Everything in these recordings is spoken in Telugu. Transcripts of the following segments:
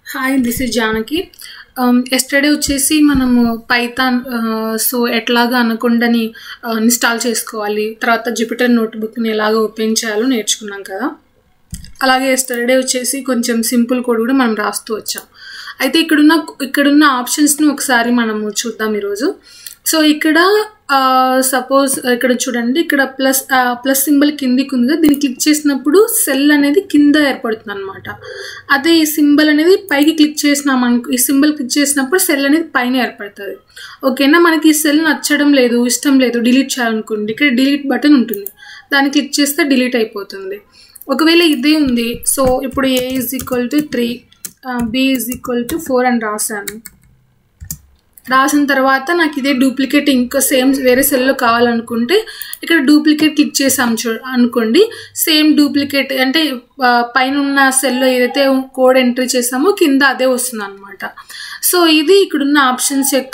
Hi this is Janaki yesterday వచ్చేసి మనము పైథాన్ సో ఎట్లాగా అనకుండాని ఇన్స్టాల్ చేసుకోవాలి తర్వాత జూపిటర్ నోట్బుక్ని ఎలాగ ఓపెన్ చేయాలో నేర్చుకున్నాం కదా అలాగే ఎస్టర్డే వచ్చేసి కొంచెం సింపుల్ కోడ్ కూడా మనం రాస్తూ వచ్చాం అయితే ఇక్కడున్న ఇక్కడున్న ఆప్షన్స్ని ఒకసారి మనము చూద్దాం ఈరోజు సో ఇక్కడ సపోజ్ ఇక్కడ చూడండి ఇక్కడ ప్లస్ ప్లస్ సింబల్ కిందికి ఉంది కదా దీన్ని క్లిక్ చేసినప్పుడు సెల్ అనేది కింద ఏర్పడుతుంది అనమాట అదే ఈ సింబల్ అనేది పైకి క్లిక్ చేసినాం అనుకో ఈ సింబల్ క్లిక్ చేసినప్పుడు సెల్ అనేది పైన ఏర్పడుతుంది ఓకేనా మనకి ఈ సెల్ నచ్చడం లేదు ఇష్టం లేదు డిలీట్ చేయాలనుకోండి ఇక్కడ డిలీట్ బటన్ ఉంటుంది దాన్ని క్లిక్ చేస్తే డిలీట్ అయిపోతుంది ఒకవేళ ఇదే ఉంది సో ఇప్పుడు A is equal to three B is equal to four అని రాశాను రాసిన తర్వాత నాకు ఇదే డూప్లికేట్ ఇంకా సేమ్ వేరే సెల్లో కావాలనుకుంటే ఇక్కడ డూప్లికేట్ క్లిక్ చేసాం చూ అనుకోండి సేమ్ డూప్లికేట్ అంటే పైన ఉన్న సెల్లో ఏదైతే కోడ్ ఎంట్రీ చేసామో కింద అదే వస్తుంది అనమాట సో ఇది ఇక్కడున్న ఆప్షన్స్ యొక్క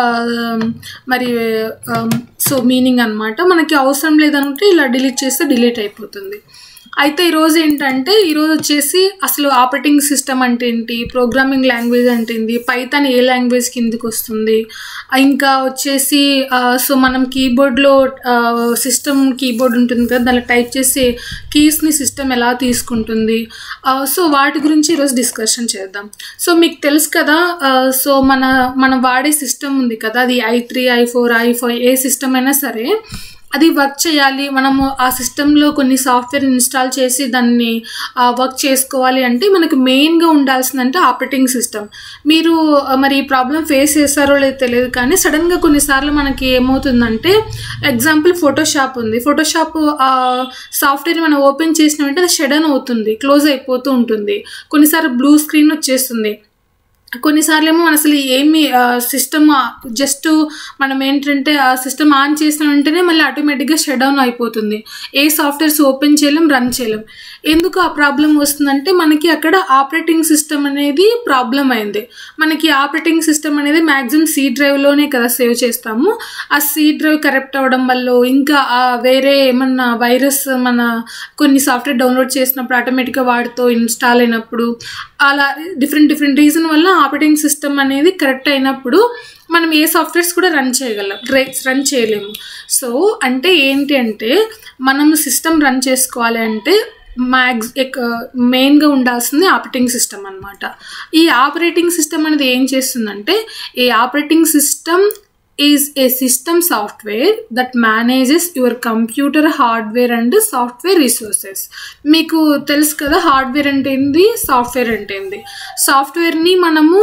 మరి సో మీనింగ్ అనమాట మనకి అవసరం లేదనుకుంటే ఇలా డిలీట్ చేస్తే డిలీట్ అయిపోతుంది అయితే ఈరోజు ఏంటంటే ఈరోజు వచ్చేసి అసలు ఆపరేటింగ్ సిస్టమ్ అంటే ఏంటి ప్రోగ్రామింగ్ లాంగ్వేజ్ అంటే ఏంటి పైథాన్ ఏ లాంగ్వేజ్ కిందికి వస్తుంది ఇంకా వచ్చేసి సో మనం కీబోర్డ్లో సిస్టమ్ కీబోర్డ్ ఉంటుంది కదా దానిలో టైప్ చేసే కీస్ని సిస్టమ్ ఎలా తీసుకుంటుంది సో వాటి గురించి ఈరోజు డిస్కషన్ చేద్దాం సో మీకు తెలుసు కదా సో మన మనం వాడే సిస్టమ్ ఉంది కదా అది I three I four I five ఏ సిస్టమ్ అయినా సరే అది వర్క్ చేయాలి మనము ఆ సిస్టంలో కొన్ని సాఫ్ట్వేర్ ఇన్స్టాల్ చేసి దాన్ని వర్క్ చేసుకోవాలి అంటే మనకు మెయిన్గా ఉండాల్సిందంటే ఆపరేటింగ్ సిస్టమ్ మీరు మరి ఈ ప్రాబ్లం ఫేస్ చేస్తారో లేదో తెలియదు కానీ సడన్గా కొన్నిసార్లు మనకి ఏమవుతుందంటే ఎగ్జాంపుల్ ఫోటోషాప్ ఉంది ఫోటోషాప్ సాఫ్ట్వేర్ మనం ఓపెన్ చేసిన వెంటనే అది షడన్ అవుతుంది క్లోజ్ అయిపోతూ ఉంటుంది కొన్నిసార్లు బ్లూ స్క్రీన్ వచ్చేస్తుంది కొన్నిసార్లు ఏమో మన అసలు ఏమి సిస్టమ్ జస్ట్ మనం ఏంటంటే ఆ సిస్టమ్ ఆన్ చేసిన వెంటనే మళ్ళీ ఆటోమేటిక్గా షట్ డౌన్ అయిపోతుంది ఏ సాఫ్ట్వేర్స్ ఓపెన్ చేయలేం రన్ చేయలేం ఎందుకు ఆ ప్రాబ్లం వస్తుందంటే మనకి అక్కడ ఆపరేటింగ్ సిస్టమ్ అనేది ప్రాబ్లం అయింది మనకి ఆపరేటింగ్ సిస్టమ్ అనేది మ్యాక్సిమం సి డ్రైవ్లోనే కదా సేవ్ చేస్తాము ఆ సి డ్రైవ్ కరెక్ట్ అవ్వడం వల్ల ఇంకా వేరే ఏమన్నా వైరస్ మన కొన్ని సాఫ్ట్వేర్ డౌన్లోడ్ చేసినప్పుడు ఆటోమేటిక్గా వాటితో ఇన్స్టాల్ అయినప్పుడు అలా డిఫరెంట్ డిఫరెంట్ రీజన్ వల్ల ఆపరేటింగ్ సిస్టమ్ అనేది కరెక్ట్ అయినప్పుడు మనం ఏ సాఫ్ట్వేర్స్ కూడా రన్ చేయగలం రన్ చేయలేము సో అంటే ఏంటి అంటే మనం సిస్టమ్ రన్ చేసుకోవాలి అంటే మ్యాక్స్ మెయిన్గా ఉండాల్సింది ఆపరేటింగ్ సిస్టమ్ అనమాట ఈ ఆపరేటింగ్ సిస్టమ్ అనేది ఏం చేస్తుందంటే ఈ operating system is a system software that manages your computer hardware and software resources మీకు తెలుసు కదా హార్డ్వేర్ అంటే ఏంది సాఫ్ట్వేర్ అంటే ఏంది సాఫ్ట్వేర్ని మనము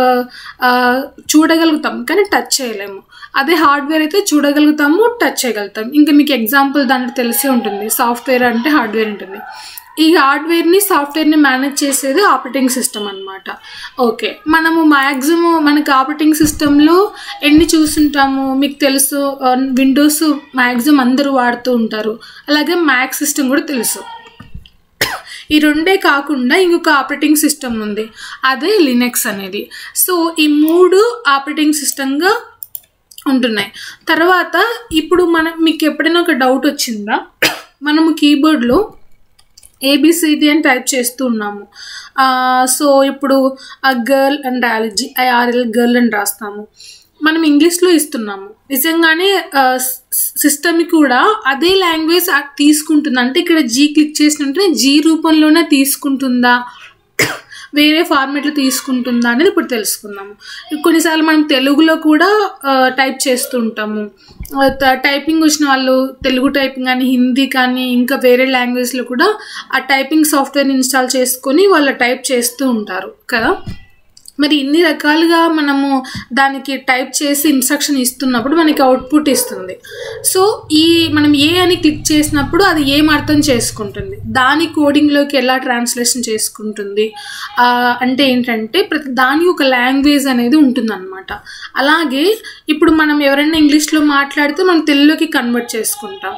చూడగలుగుతాం కానీ టచ్ చేయలేము అదే హార్డ్వేర్ అయితే చూడగలుగుతాము టచ్ చేయగలుగుతాం ఇంకా మీకు ఎగ్జాంపుల్ దాంట్లో తెలిసే ఉంటుంది సాఫ్ట్వేర్ అంటే హార్డ్వేర్ ఉంటుంది ఈ హార్డ్వేర్ని సాఫ్ట్వేర్ని మేనేజ్ చేసేది ఆపరేటింగ్ సిస్టమ్ అనమాట ఓకే మనము మ్యాక్సిమం మనకి ఆపరేటింగ్ సిస్టంలో ఎన్ని చూస్తుంటాము మీకు తెలుసు విండోస్ మ్యాక్సిమం అందరూ వాడుతూ ఉంటారు అలాగే మ్యాక్ సిస్టమ్ కూడా తెలుసు ఈ రెండే కాకుండా ఇంకొక ఆపరేటింగ్ సిస్టమ్ ఉంది అదే లినెక్స్ అనేది సో ఈ మూడు ఆపరేటింగ్ సిస్టమ్గా ఉంటున్నాయి తర్వాత ఇప్పుడు మనం మీకు ఎప్పుడైనా ఒక డౌట్ వచ్చిందా మనము కీబోర్డ్లో ఏబిసిడి అని టైప్ చేస్తూ ఉన్నాము సో ఇప్పుడు ఆ గర్ల్ అని రాయాలి జిఐఆర్ఎల్ గర్ల్ అని రాస్తాము మనం ఇంగ్లీష్లో ఇస్తున్నాము నిజంగానే సిస్టమ్ కూడా అదే లాంగ్వేజ్ తీసుకుంటుందా అంటే ఇక్కడ జీ క్లిక్ చేసినట్టే జీ రూపంలోనే తీసుకుంటుందా వేరే ఫార్మేట్లో తీసుకుంటుందా అనేది ఇప్పుడు తెలుసుకుందాము కొన్నిసార్లు మనం తెలుగులో కూడా టైప్ చేస్తూ ఉంటాము టైపింగ్ వచ్చిన వాళ్ళు తెలుగు టైపింగ్ కానీ హిందీ కానీ ఇంకా వేరే లాంగ్వేజ్లో కూడా ఆ టైపింగ్ సాఫ్ట్వేర్ని ఇన్స్టాల్ చేసుకొని వాళ్ళు టైప్ చేస్తూ ఉంటారు కదా మరి ఇన్ని రకాలుగా మనము దానికి టైప్ చేసి ఇన్స్ట్రక్షన్ ఇస్తున్నప్పుడు మనకి అవుట్పుట్ ఇస్తుంది సో ఈ మనం ఏ అని క్లిక్ చేసినప్పుడు అది ఏం అర్థం చేసుకుంటుంది దాని కోడింగ్లోకి ఎలా ట్రాన్స్లేషన్ చేసుకుంటుంది అంటే ఏంటంటే ప్రతి దాని ఒక లాంగ్వేజ్ అనేది ఉంటుందన్నమాట అలాగే ఇప్పుడు మనం ఎవరైనా ఇంగ్లీష్లో మాట్లాడితే మనం తెలుగులోకి కన్వర్ట్ చేసుకుంటాం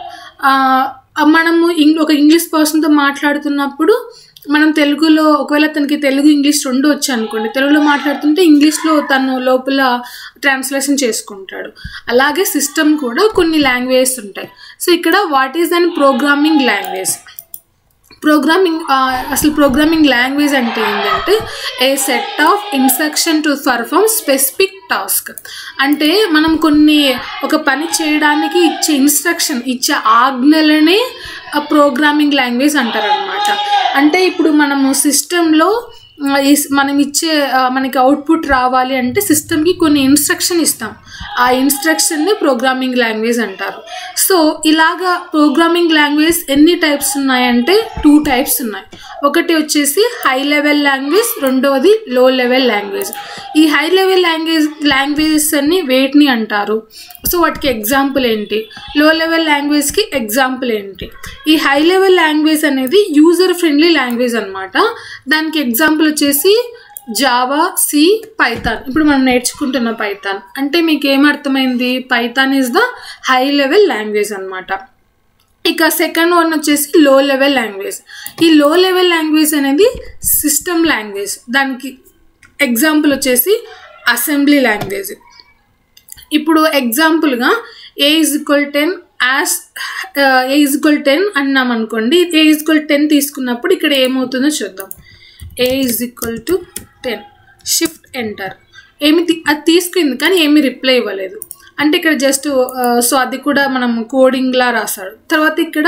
మనము ఒక ఇంగ్లీష్ పర్సన్తో మాట్లాడుతున్నప్పుడు మనం తెలుగులో ఒకవేళ తనకి తెలుగు ఇంగ్లీష్ రెండు వచ్చు అనుకోండి తెలుగులో మాట్లాడుతుంటే ఇంగ్లీష్లో తను లోపల ట్రాన్స్లేషన్ చేసుకుంటాడు అలాగే సిస్టమ్ కూడా కొన్ని లాంగ్వేజెస్ ఉంటాయి సో ఇక్కడ what is an programming language programming అసలు ప్రోగ్రామింగ్ లాంగ్వేజ్ అంటే ఏంటంటే a set of instruction to perform specific task అంటే మనం కొన్ని ఒక పని చేయడానికి ఇచ్చే ఇన్స్ట్రక్షన్ ఇచ్చే ఆజ్ఞలనే ప్రోగ్రామింగ్ లాంగ్వేజ్ అంటారు అనమాట అంటే ఇప్పుడు మనము సిస్టంలో మనం ఇచ్చే ఆ, మనకి అవుట్పుట్ రావాలి అంటే సిస్టమ్కి కొన్ని ఇన్స్ట్రక్షన్ ఇస్తాం ఆ ఇన్స్ట్రక్షన్ని ప్రోగ్రామింగ్ లాంగ్వేజ్ అంటారు సో ఇలాగా ప్రోగ్రామింగ్ లాంగ్వేజ్ ఎన్ని టైప్స్ ఉన్నాయంటే టూ టైప్స్ ఉన్నాయి ఒకటి వచ్చేసి హై లెవెల్ లాంగ్వేజ్ రెండవది లో లెవెల్ లాంగ్వేజ్ ఈ హై లెవెల్ లాంగ్వేజ్ లాంగ్వేజెస్ అన్ని వేటిని అంటారు సో వాటికి ఎగ్జాంపుల్ ఏంటి లో లెవెల్ లాంగ్వేజ్కి ఎగ్జాంపుల్ ఏంటి ఈ హై లెవెల్ లాంగ్వేజ్ అనేది యూజర్ ఫ్రెండ్లీ లాంగ్వేజ్ అనమాట దానికి ఎగ్జాంపుల్ వచ్చేసి జావా సి పైథాన్ ఇప్పుడు మనం నేర్చుకుంటున్న పైథాన్ అంటే మీకు ఏమర్థమైంది Python is the high level language అనమాట ఇక సెకండ్ వన్ వచ్చేసి లో లెవెల్ లాంగ్వేజ్ ఈ లో లెవెల్ లాంగ్వేజ్ అనేది సిస్టమ్ లాంగ్వేజ్ దానికి ఎగ్జాంపుల్ వచ్చేసి అసెంబ్లీ లాంగ్వేజ్ ఇప్పుడు ఎగ్జాంపుల్గా A is equal ten as A is equal ten అన్నాం అనుకోండి ఏ ఈజ్ ఈక్వల్ టెన్ తీసుకున్నప్పుడు ఇక్కడ ఏమవుతుందో చూద్దాం A is equal to ten shift enter ఏమి తీ- అది తీసుకుంది కానీ ఏమి రిప్లై ఇవ్వలేదు అంటే ఇక్కడ జస్ట్ సో అది కూడా మనం కోడింగ్లా రాస్తాడు తర్వాత ఇక్కడ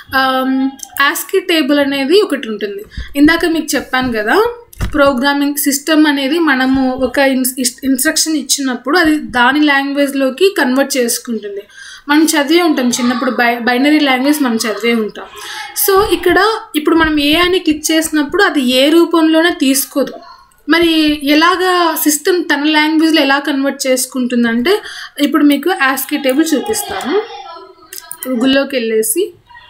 యాస్కి టేబుల్ అనేది ఒకటి ఉంటుంది ఇందాక మీకు చెప్పాను కదా ప్రోగ్రామింగ్ సిస్టమ్ అనేది మనము ఒక ఇన్స్ట్రక్షన్ ఇచ్చినప్పుడు అది దాని లాంగ్వేజ్లోకి కన్వర్ట్ చేసుకుంటుంది మనం చదివే ఉంటాం చిన్నప్పుడు బై బైనరీ లాంగ్వేజ్ మనం చదివే ఉంటాం సో ఇక్కడ ఇప్పుడు మనం ఏ అని క్లిక్ చేసినప్పుడు అది ఏ రూపంలోనే తీసుకోదు మరి ఎలాగా సిస్టమ్ తన లాంగ్వేజ్లో ఎలా కన్వర్ట్ చేసుకుంటుందంటే ఇప్పుడు మీకు యాస్కీ టేబుల్ చూపిస్తాను గూగుల్లోకి వెళ్ళేసి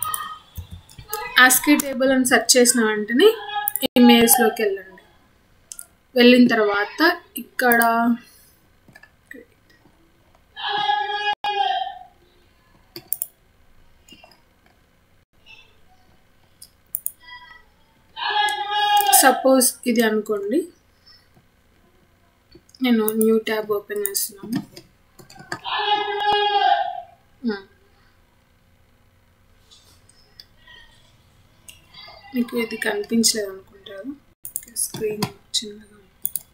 యాస్కీ టేబుల్ అని సెర్చ్ చేసిన వెంటనే ఇమేజ్లోకి వెళ్ళండి వెళ్ళిన తర్వాత ఇక్కడ సపోజ్ ఇది అనుకోండి నేను న్యూ ట్యాబ్ ఓపెన్ చేస్తున్నాను మ్మ్. మీకు ఇది కనిపించలేదు అనుకుంటారు స్క్రీన్ చిన్నగా ఉంది.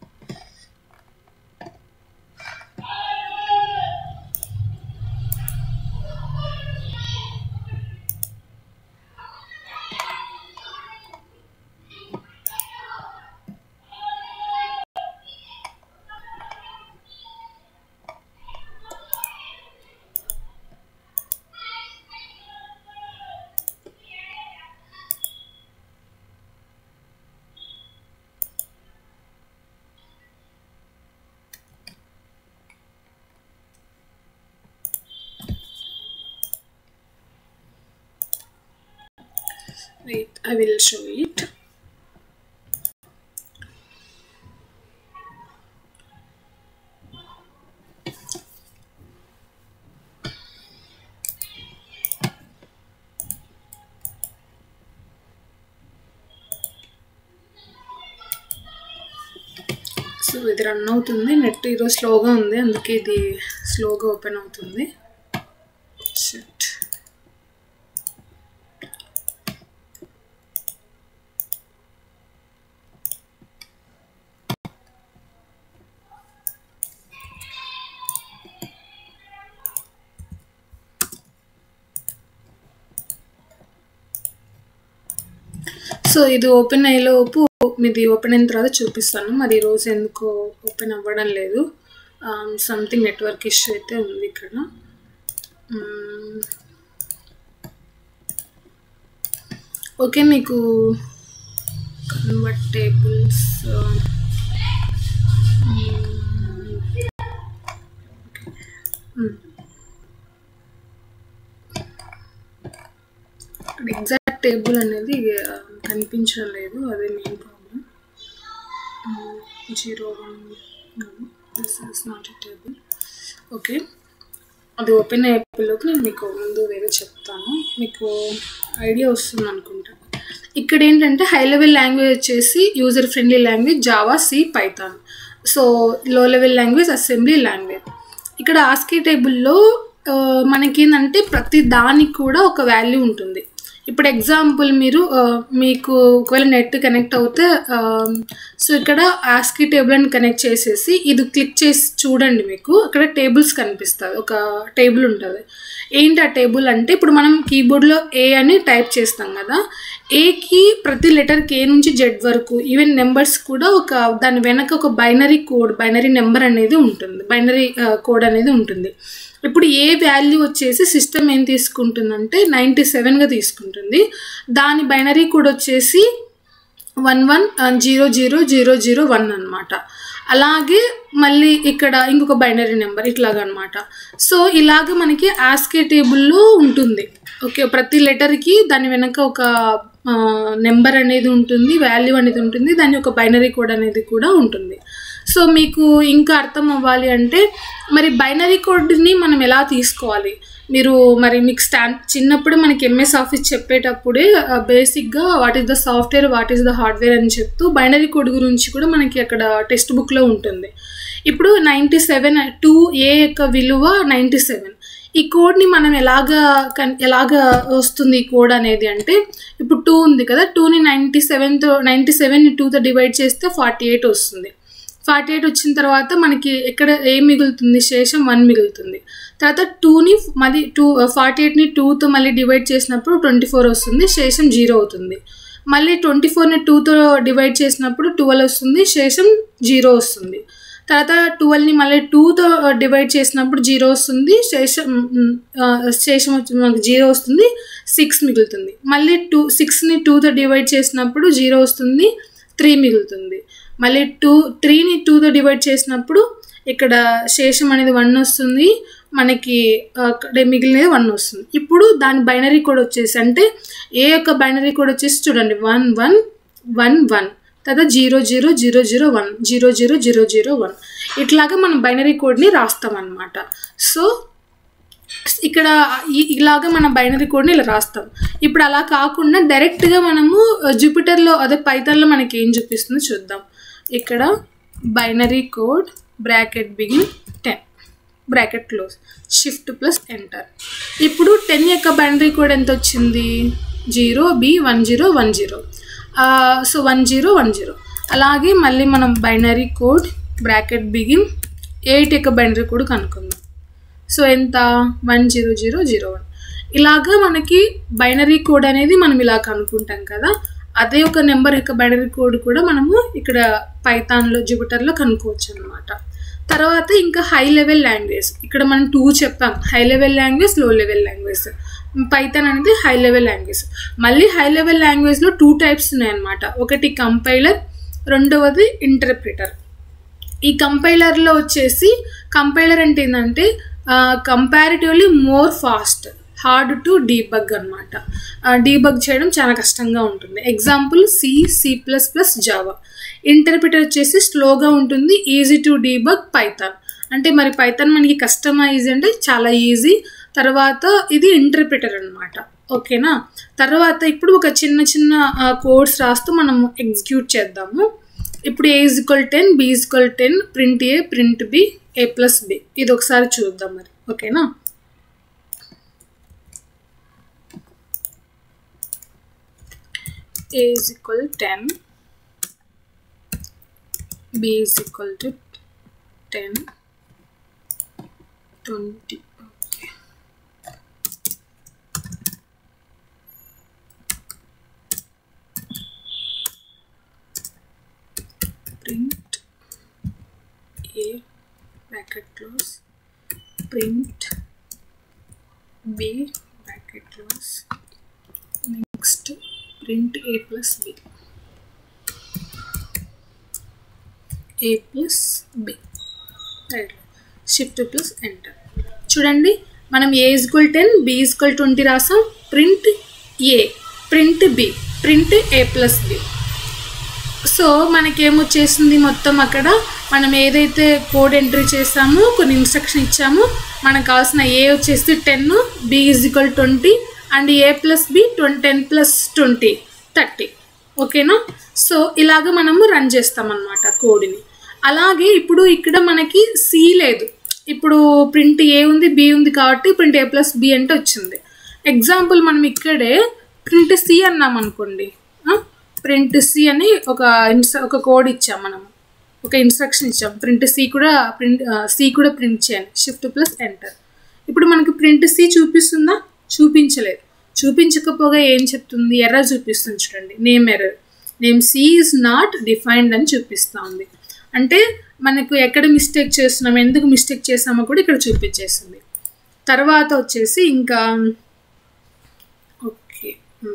wait i will show it so ఇది రన్ అవుతుంది నెట్ ఈరోజు స్లోగా ఉంది అందుకే ఇది స్లోగా ఓపెన్ అవుతుంది షిట్ సో ఇది ఓపెన్ అయ్యేలోపు మీది ఓపెన్ అయిన తర్వాత చూపిస్తాను మరి ఈరోజు ఎందుకో ఓపెన్ అవ్వడం లేదు సంథింగ్ నెట్వర్క్ ఇష్యూ అయితే ఉంది ఇక్కడ మ్మ్. ఓకే మీకు కన్వర్టేబుల్స్ ఇక్కడ ఎగ్జాక్ట్ టేబుల్ అనేది ఆ, కనిపించడం లేదు అదే main problem zero one this is not a table okay అది ఓపెన్ అయ్యేలోపు నేను మీకు ముందు వేరే చెప్తాను మీకు ఐడియా వస్తుంది అనుకుంటా ఇక్కడ ఏంటంటే హై లెవెల్ లాంగ్వేజ్ వచ్చేసి user friendly language Java C Python so low level language assembly language ఇక్కడ ఆస్కీ టేబుల్లో మనకి ఏంటంటే ప్రతి దానికి కూడా ఒక వాల్యూ ఉంటుంది ఇప్పుడు ఎగ్జాంపుల్ మీరు ఆ, మీకు ఒకవేళ నెట్ కనెక్ట్ అవుతే ఆ, సో ఇక్కడ ఆస్కీ టేబుల్ అని కనెక్ట్ చేసేసి ఇది క్లిక్ చేసి చూడండి మీకు అక్కడ టేబుల్స్ కనిపిస్తుంది ఒక టేబుల్ ఉంటుంది ఏంటి ఆ టేబుల్ అంటే ఇప్పుడు మనం కీబోర్డ్లో ఏ అని టైప్ చేస్తాం కదా ఏకి ప్రతి లెటర్ కే నుంచి జెడ్ వరకు ఈవెన్ నెంబర్స్ కూడా ఒక దాని వెనక ఒక బైనరీ కోడ్ బైనరీ నెంబర్ అనేది ఉంటుంది బైనరీ కోడ్ అనేది ఉంటుంది ఇప్పుడు ఏ వాల్యూ వచ్చేసి సిస్టమ్ ఏం తీసుకుంటుందంటే నైంటీ సెవెన్గా తీసుకుంటుంది దాని బైనరీ కోడ్ వచ్చేసి one one zero zero zero zero one అనమాట అలాగే మళ్ళీ ఇక్కడ ఇంకొక బైనరీ నెంబర్ ఇట్లాగా అనమాట సో ఇలాగ మనకి ఆస్కే టేబుల్లో ఉంటుంది ఓకే ప్రతి లెటర్కి దాని వెనక ఒక నెంబర్ అనేది ఉంటుంది వాల్యూ అనేది ఉంటుంది దాని ఒక బైనరీ కోడ్ అనేది కూడా ఉంటుంది సో మీకు ఇంకా అర్థం అవ్వాలి అంటే మరి బైనరీ కోడ్ని మనం ఎలా తీసుకోవాలి మీరు మరి మీకు స్టాండ్ చిన్నప్పుడు మనకి ఎంఎస్ ఆఫీస్ చెప్పేటప్పుడే బేసిక్గా what is the software what is the hardware అని చెప్తూ బైనరీ కోడ్ గురించి కూడా మనకి అక్కడ టెక్స్ట్ బుక్లో ఉంటుంది ఇప్పుడు నైంటీ సెవెన్ టూ ఏ యొక్క విలువ నైంటీ సెవెన్ ఈ కోడ్ని మనం ఎలాగా కన్ ఎలాగా వస్తుంది ఈ కోడ్ అనేది అంటే ఇప్పుడు టూ ఉంది కదా టూని నైంటీ సెవెన్తో నైంటీ సెవెన్ టూతో డివైడ్ చేస్తే ఫార్టీ ఎయిట్ వస్తుంది ఫార్టీ ఎయిట్ వచ్చిన తర్వాత మనకి ఎక్కడ ఏం మిగులుతుంది శేషం వన్ మిగులుతుంది తర్వాత టూని మళ్ళీ టూ ఫార్టీ ఎయిట్ని టూతో మళ్ళీ డివైడ్ చేసినప్పుడు ట్వంటీ ఫోర్ వస్తుంది శేషం జీరో అవుతుంది మళ్ళీ ట్వంటీ ఫోర్ని టూతో డివైడ్ చేసినప్పుడు ట్వెల్వ్ వస్తుంది శేషం జీరో వస్తుంది తర్వాత ట్వెల్వ్ని మళ్ళీ టూతో డివైడ్ చేసినప్పుడు జీరో వస్తుంది శేషం ఆ, శేషం వచ్చి మనకు జీరో వస్తుంది సిక్స్ మిగులుతుంది మళ్ళీ టూ సిక్స్ని టూతో డివైడ్ చేసినప్పుడు జీరో వస్తుంది త్రీ మిగులుతుంది మళ్ళీ టూ త్రీని టూతో డివైడ్ చేసినప్పుడు ఇక్కడ శేషం అనేది వన్ వస్తుంది మనకి ఆ, అక్కడ మిగిలినది వన్ వస్తుంది ఇప్పుడు దాని బైనరీ కోడ్ వచ్చేసి అంటే ఏ యొక్క బైనరీ కోడ్ వచ్చేసి చూడండి వన్ వన్ వన్ వన్ తర్వాత zero zero zero zero one zero zero zero zero one ఇట్లాగా మనం బైనరీ కోడ్ని రాస్తాం అనమాట సో ఇక్కడ ఈ- ఇలాగా మన బైనరీ కోడ్ని ఇలా రాస్తాం ఇప్పుడు అలా కాకుండా డైరెక్ట్గా మనము జూపిటర్లో అదే పైథాన్లో మనకి ఏం చూపిస్తుందో చూద్దాం ఇక్కడ binary code bracket begin ten bracket close shift plus enter ఇప్పుడు టెన్ యొక్క బైనరీ కోడ్ ఎంత వచ్చింది zero B one zero one zero so one zero one zero అలాగే మళ్ళీ మనం binary code bracket begin eight యొక్క బైనరీ కోడ్ కనుక్కుందాం సో ఎంత one zero zero zero one ఇలాగా మనకి బైనరీ కోడ్ అనేది మనం ఇలా కనుక్కుంటాం కదా అదే ఒక నెంబర్ యొక్క బైనరీ కోడ్ కూడా మనము ఇక్కడ పైథాన్లో జూపిటర్లో కనుక్కోవచ్చు అనమాట తర్వాత ఇంకా హై లెవెల్ లాంగ్వేజ్ ఇక్కడ మనం టూ చెప్పాం high level language low level language Python అనేది హై లెవెల్ లాంగ్వేజ్ మళ్ళీ హై లెవెల్ లాంగ్వేజ్లో టూ టైప్స్ ఉన్నాయన్నమాట ఒకటి కంపైలర్ రెండవది ఇంటర్ప్రిటర్ ఈ కంపైలర్లో వచ్చేసి కంపైలర్ అంటే ఏంటంటే comparatively more fast hard to debug అనమాట డీబగ్ చేయడం చాలా కష్టంగా ఉంటుంది example C C plus plus Java interpreter వచ్చేసి స్లోగా ఉంటుంది ఈజీ టు డీబగ్ పైథాన్ అంటే మరి పైథాన్ మనకి కష్టమా ఈజీ అంటే చాలా ఈజీ తర్వాత ఇది ఇంటర్ప్రిటర్ అనమాట ఓకేనా తర్వాత ఇప్పుడు ఒక చిన్న చిన్న కోడ్స్ రాస్తూ మనం ఎగ్జిక్యూట్ చేద్దాము ఇప్పుడు A is equal ten B is equal ten print A print B A plus B ఇది ఒకసారి చూద్దాం మరి ఓకేనా A is equal ten B is equal to ten twenty okay print a bracket close print b bracket close next print a plus b a plus b right shift plus enter చూడండి మనం A is equal ten B is equal twenty రాసాం print A print B print A plus B so మనకేమొచ్చేసింది మొత్తం అక్కడ మనం ఏదైతే కోడ్ ఎంట్రీ చేసామో కొన్ని ఇన్స్ట్రక్షన్ ఇచ్చామో మనకు కావాల్సిన ఏ వచ్చేసి ten B is equal twenty and A plus B twenty ten plus twenty thirty ఓకేనా సో ఇలాగ మనము రన్ చేస్తామన్నమాట కోడ్ని అలాగే ఇప్పుడు ఇక్కడ మనకి సి లేదు ఇప్పుడు ప్రింట్ ఏ ఉంది బి ఉంది కాబట్టి ప్రింట్ ఏ ప్లస్ బి అంటే వచ్చింది ఎగ్జాంపుల్ మనం ఇక్కడే ప్రింట్ సి అన్నాం అనుకోండి ప్రింట్ సి అని ఒక ఇన్స్ ఒక కోడ్ ఇచ్చాం మనం ఒక ఇన్స్ట్రక్షన్ ఇచ్చాం ప్రింట్ సి కూడా ప్రింట్ సి కూడా ప్రింట్ చేయండి షిఫ్ట్ ప్లస్ ఎంటర్ ఇప్పుడు మనకి ప్రింట్ సి చూపిస్తుందా చూపించలేదు చూపించకపోగా ఏం చెప్తుంది ఎర్రర్ చూపిస్తుంది చూడండి name error name C is not defined అని చూపిస్తూ ఉంది అంటే మనకు ఎక్కడ మిస్టేక్ చేస్తున్నాం ఎందుకు మిస్టేక్ చేసామో కూడా ఇక్కడ చూపించేస్తుంది తర్వాత వచ్చేసి ఇంకా ఓకే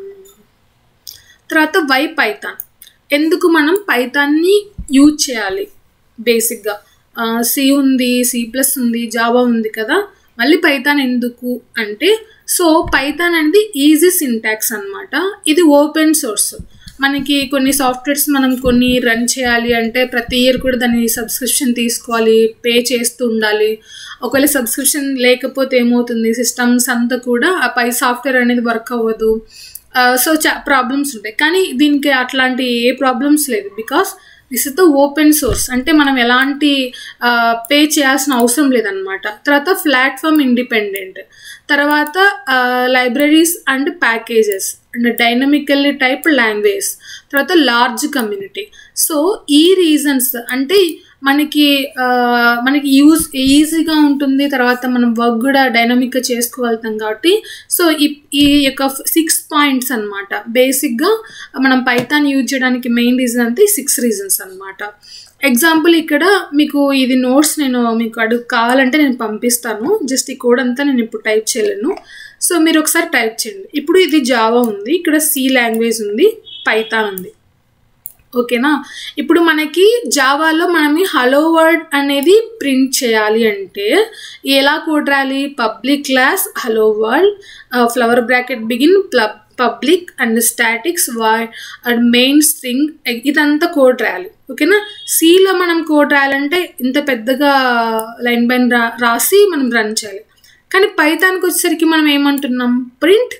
తర్వాత వై పైథాన్ ఎందుకు మనం పైథాన్ని యూజ్ చేయాలి బేసిక్గా సి ఉంది సి ప్లస్ ఉంది జావా ఉంది కదా మళ్ళీ పైథాన్ ఎందుకు అంటే సో పైథాన్ అనేది ఈజీ సింటాక్స్ అనమాట ఇది ఓపెన్ సోర్స్ మనకి కొన్ని సాఫ్ట్వేర్స్ మనం కొన్ని రన్ చేయాలి అంటే ప్రతి ఇయర్ కూడా దాని సబ్స్క్రిప్షన్ తీసుకోవాలి పే చేస్తూ ఉండాలి ఒకవేళ సబ్స్క్రిప్షన్ లేకపోతే ఏమవుతుంది సిస్టమ్స్ అంతా కూడా ఆ పై సాఫ్ట్వేర్ అనేది వర్క్ అవ్వదు సో చా ప్రాబ్లమ్స్ ఉంటాయి కానీ దీనికి అట్లాంటి ఏ ప్రాబ్లమ్స్ లేదు because this is the open source అంటే మనం ఎలాంటి పే చేయాల్సిన అవసరం లేదనమాట తర్వాత ప్లాట్ఫామ్ ఇండిపెండెంట్ తర్వాత libraries and packages and dynamically type language తర్వాత లార్జ్ కమ్యూనిటీ సో ఈ రీజన్స్ అంటే మనకి మనకి యూజ్ ఈజీగా ఉంటుంది తర్వాత మనం వర్క్ కూడా డైనమిక్గా చేసుకోగలుగుతాం కాబట్టి సో ఈ ఈ యొక్క సిక్స్ పాయింట్స్ అనమాట బేసిక్గా మనం పైథాన్ యూజ్ చేయడానికి మెయిన్ రీజన్ అంటే సిక్స్ రీజన్స్ అనమాట ఎగ్జాంపుల్ ఇక్కడ మీకు ఇది నోట్స్ నేను మీకు అడుగు కావాలంటే నేను పంపిస్తాను జస్ట్ ఈ కోడ్ అంతా నేను ఇప్పుడు టైప్ చేయలేను సో మీరు ఒకసారి టైప్ చేయండి ఇప్పుడు ఇది జావా ఉంది ఇక్కడ సి లాంగ్వేజ్ ఉంది పైథాన్ ఉంది ఓకేనా ఇప్పుడు మనకి జావాలో మనం హలో వర్డ్ అనేది ప్రింట్ చేయాలి అంటే ఎలా కోడ్ రాయాలి public class hello word flower bracket begin ప్లబ్ public and statics void and main string ఇదంతా కోడ్ రాయాలి ఓకేనా సిలో మనం కోడ్ రాయాలంటే ఇంత పెద్దగా లైన్ బైన్ రా రాసి మనం రన్ చేయాలి కానీ పైతానికి వచ్చేసరికి మనం ఏమంటున్నాం print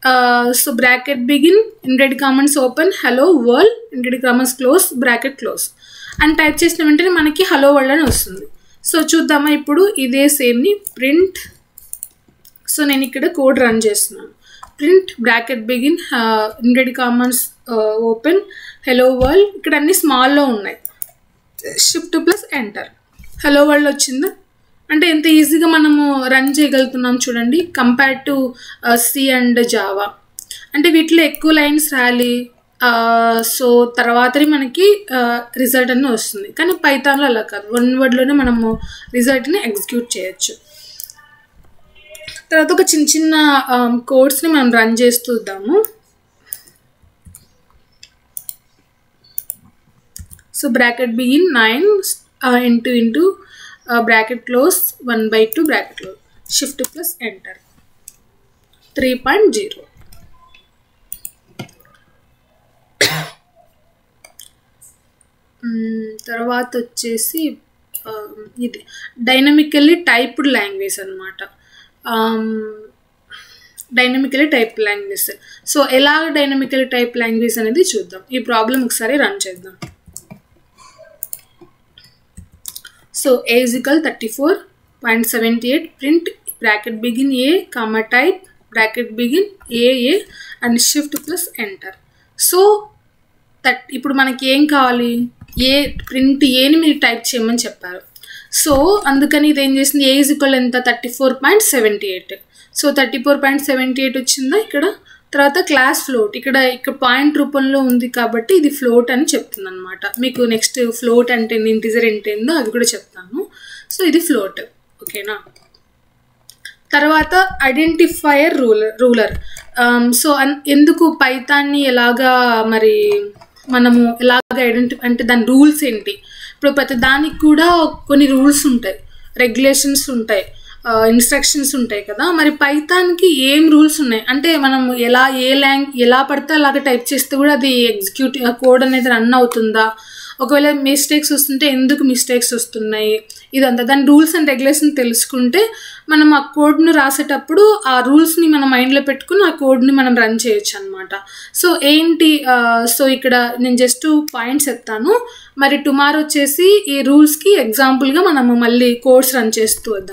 so bracket begin inverted commas open hello world inverted commas close bracket close అని టైప్ చేసిన వెంటనే మనకి హలో వరల్డ్ అని వస్తుంది సో చూద్దామా ఇప్పుడు ఇదే సేమ్ని ప్రింట్ సో నేను ఇక్కడ కోడ్ రన్ చేస్తున్నాను print bracket begin inverted commas open hello world ఇక్కడ అన్ని స్మాల్లో ఉన్నాయి shift plus enter hello world వచ్చిందా అంటే ఎంత ఈజీగా మనము రన్ చేయగలుగుతున్నాం చూడండి compare to C and Java అంటే వీటిలో ఎక్కువ లైన్స్ రాయాలి సో తర్వాతనే మనకి రిజల్ట్ అన్నీ వస్తుంది కానీ పైథాన్లో అలా కాదు వన్ వర్డ్లోనే మనము రిజల్ట్ని ఎగ్జిక్యూట్ చేయొచ్చు తర్వాత ఒక చిన్న చిన్న కోడ్స్ని మనం రన్ చేస్తూద్దాము so bracket begin nine into into bracket close one by two bracket close shift plus enter three point zero తర్వాత వచ్చేసి ఇది డైనమికల్లీ టైప్డ్ లాంగ్వేజ్ అనమాట డైనమికలీ టైప్ లాంగ్వేజ్ సో ఎలా డైనమికలీ టైప్ లాంగ్వేజ్ అనేది చూద్దాం ఈ ప్రాబ్లం ఒకసారి రన్ చేద్దాం so a is equal 34.78 print bracket begin a comma type bracket begin a a and shift plus enter so that ఇప్పుడు మనకి ఏం కావాలి ఏ ప్రింట్ ఏని మీరు టైప్ చేయమని చెప్పారు సో అందుకని ఇది ఏం చేసింది ఏ ఈజ్ ఈక్వల్ ఎంత thirty four point seventy eight so thirty four point seventy eight వచ్చిందా ఇక్కడ తర్వాత క్లాస్ ఫ్లోట్ ఇక్కడ ఇక్కడ పాయింట్ రూపంలో ఉంది కాబట్టి ఇది ఫ్లోట్ అని చెప్తుంది అనమాట మీకు నెక్స్ట్ ఫ్లోట్ అంటే ఇంటిజర్ ఏంటేందో అది కూడా చెప్తాను సో ఇది ఫ్లోట్ ఓకేనా తర్వాత ఐడెంటిఫైయర్ రూలర్ రూలర్ సో ఎందుకు పైతాన్ని ఎలాగా మరి మనము ఎలాగ ఐడెంటి అంటే దాని రూల్స్ ఏంటి ఇప్పుడు ప్రతి దానికి కూడా కొన్ని రూల్స్ ఉంటాయి రెగ్యులేషన్స్ ఉంటాయి ఇన్స్ట్రక్షన్స్ ఉంటాయి కదా మరి పైథాన్కి ఏం రూల్స్ ఉన్నాయి అంటే మనం ఎలా ఏ లాంగ్ ఎలా పడితే అలాగ టైప్ చేస్తే కూడా అది ఎగ్జిక్యూట్ కోడ్ అనేది రన్ అవుతుందా ఒకవేళ మిస్టేక్స్ వస్తుంటే ఎందుకు మిస్టేక్స్ వస్తున్నాయి ఇదంతా దాని రూల్స్ అండ్ రెగ్యులేషన్ తెలుసుకుంటే మనం ఆ కోడ్ను రాసేటప్పుడు ఆ రూల్స్ని మనం మైండ్లో పెట్టుకుని ఆ కోడ్ని మనం రన్ చేయొచ్చు అనమాట సో ఏంటి సో ఇక్కడ నేను జస్ట్ పాయింట్స్ ఎత్తాను మరి టుమారో వచ్చేసి ఈ రూల్స్కి ఎగ్జాంపుల్గా మనము మళ్ళీ కోడ్స్ రన్ చేస్తూ వద్దాం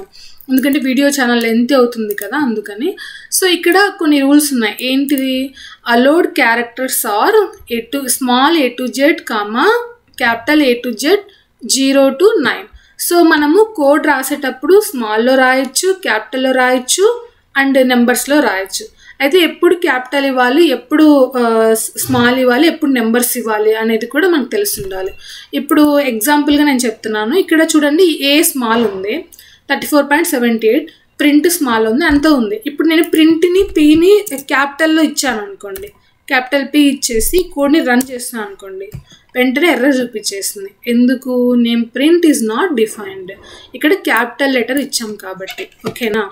ఎందుకంటే వీడియో ఛానల్ లెంత్ అవుతుంది కదా అందుకని సో ఇక్కడ కొన్ని రూల్స్ ఉన్నాయి ఏంటిది allowed characters are A to small A to Z comma capital A to Z zero to nine so మనము కోడ్ రాసేటప్పుడు స్మాల్లో రాయొచ్చు క్యాపిటల్లో రాయొచ్చు అండ్ నెంబర్స్లో రాయొచ్చు అయితే ఎప్పుడు క్యాపిటల్ ఇవ్వాలి ఎప్పుడు స్మాల్ ఇవ్వాలి ఎప్పుడు నెంబర్స్ ఇవ్వాలి అనేది కూడా మనకు తెలిసి ఉండాలి ఇప్పుడు ఎగ్జాంపుల్గా నేను చెప్తున్నాను ఇక్కడ చూడండి ఏ స్మాల్ ఉంది thirty four point seventy eight print small ఉంది అంత ఉంది ఇప్పుడు నేను ప్రింట్ని పీని క్యాపిటల్లో ఇచ్చాను అనుకోండి క్యాపిటల్ పి ఇచ్చేసి కోడ్ని రన్ చేస్తున్నాను అనుకోండి వెంటనే ఎర్ర చూపించేసింది ఎందుకు name print is not defined ఇక్కడ క్యాపిటల్ లెటర్ ఇచ్చాం కాబట్టి ఓకేనా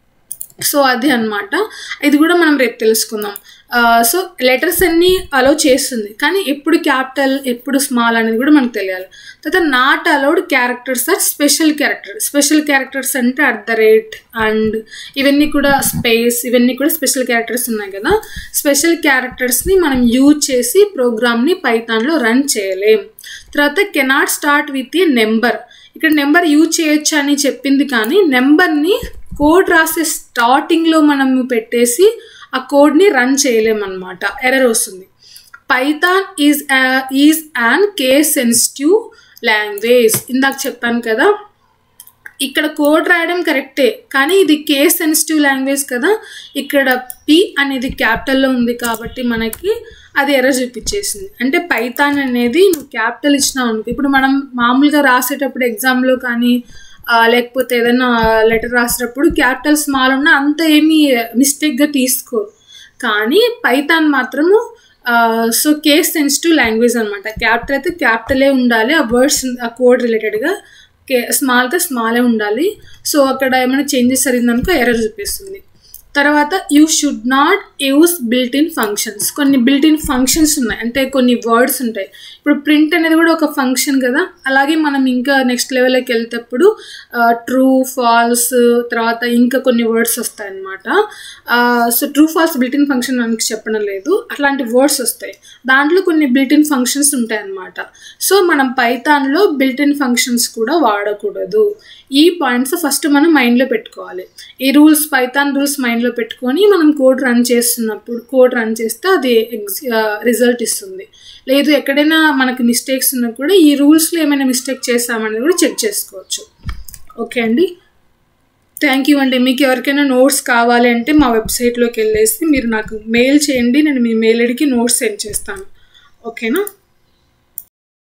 సో అది అనమాట ఇది కూడా మనం రేపు తెలుసుకుందాం సో లెటర్స్ అన్నీ అలో చేస్తుంది కానీ ఎప్పుడు క్యాపిటల్ ఎప్పుడు స్మాల్ అనేది కూడా మనకు తెలియాలి తర్వాత not allowed characters are special character special characters అంటే అట్ ద రేట్ అండ్ ఇవన్నీ కూడా స్పేస్ ఇవన్నీ కూడా స్పెషల్ క్యారెక్టర్స్ ఉన్నాయి కదా స్పెషల్ క్యారెక్టర్స్ని మనం యూజ్ చేసి ప్రోగ్రామ్ని పైథాన్లో రన్ చేయలేం తర్వాత cannot start with a number ఇక్కడ నెంబర్ యూజ్ చేయొచ్చు అని చెప్పింది కానీ నెంబర్ని కోడ్ రాసే స్టార్టింగ్లో మనం పెట్టేసి ఆ కోడ్ని రన్ చేయలేమన్నమాట ఎర్రర్ వస్తుంది Python is is an case sensitive language ఇందాక చెప్పాను కదా ఇక్కడ కోడ్ రాయడం కరెక్టే కానీ ఇది కే సెన్సిటివ్ లాంగ్వేజ్ కదా ఇక్కడ పి అనేది క్యాపిటల్లో ఉంది కాబట్టి మనకి అది ఎర్ర చూపించేసింది అంటే పైథాన్ అనేది నువ్వు క్యాపిటల్ ఇచ్చినావు అనుకో ఇప్పుడు మనం మామూలుగా రాసేటప్పుడు ఎగ్జామ్లో కానీ లేకపోతే ఏదైనా లెటర్ రాసేటప్పుడు క్యాపిటల్ స్మాల్ ఉన్నా అంత ఏమీ మిస్టేక్గా తీసుకోరు కానీ పైథాన్ మాత్రము సో కేస్ సెన్సిటివ్ లాంగ్వేజ్ అనమాట క్యాపిటల్ అయితే క్యాపిటలే ఉండాలి ఆ వర్డ్స్ ఆ కోడ్ రిలేటెడ్గా కే స్మాల్గా స్మాలే ఉండాలి సో అక్కడ ఏమైనా చేంజెస్ జరిగిందనుకో ఎర్రర్ చూపిస్తుంది తర్వాత you should not use built in functions కొన్ని బిల్ట్ ఇన్ ఫంక్షన్స్ ఉన్నాయి అంటే కొన్ని వర్డ్స్ ఉంటాయి ఇప్పుడు ప్రింట్ అనేది కూడా ఒక ఫంక్షన్ కదా అలాగే మనం ఇంకా నెక్స్ట్ లెవెల్కి వెళ్తేప్పుడు ట్రూ ఫాల్స్ తర్వాత ఇంకా కొన్ని వర్డ్స్ వస్తాయన్నమాట so true false built in function మనకి చెప్పడం లేదు అట్లాంటి వర్డ్స్ వస్తాయి దాంట్లో కొన్ని బిల్ట్ ఇన్ ఫంక్షన్స్ ఉంటాయన్నమాట సో మనం పైథాన్లో బిల్ట్ ఇన్ ఫంక్షన్స్ కూడా వాడకూడదు ఈ పాయింట్స్ ఫస్ట్ మనం మైండ్లో పెట్టుకోవాలి ఈ రూల్స్ పైథాన్ రూల్స్ మైండ్లో పెట్టుకొని మనం కోడ్ రన్ చేస్తున్నప్పుడు కోడ్ రన్ చేస్తే అది ఎగ్జ్ రిజల్ట్ ఇస్తుంది లేదు ఎక్కడైనా మనకి మిస్టేక్స్ ఉన్నా కూడా ఈ రూల్స్లో ఏమైనా మిస్టేక్ చేస్తామనేది కూడా చెక్ చేసుకోవచ్చు ఓకే అండి థ్యాంక్ యూ అండి మీకు ఎవరికైనా నోట్స్ కావాలి అంటే మా వెబ్సైట్లోకి వెళ్ళేసి మీరు నాకు మెయిల్ చేయండి నేను మీ మెయిల్ ఐడికి నోట్స్ సెండ్ చేస్తాను ఓకేనా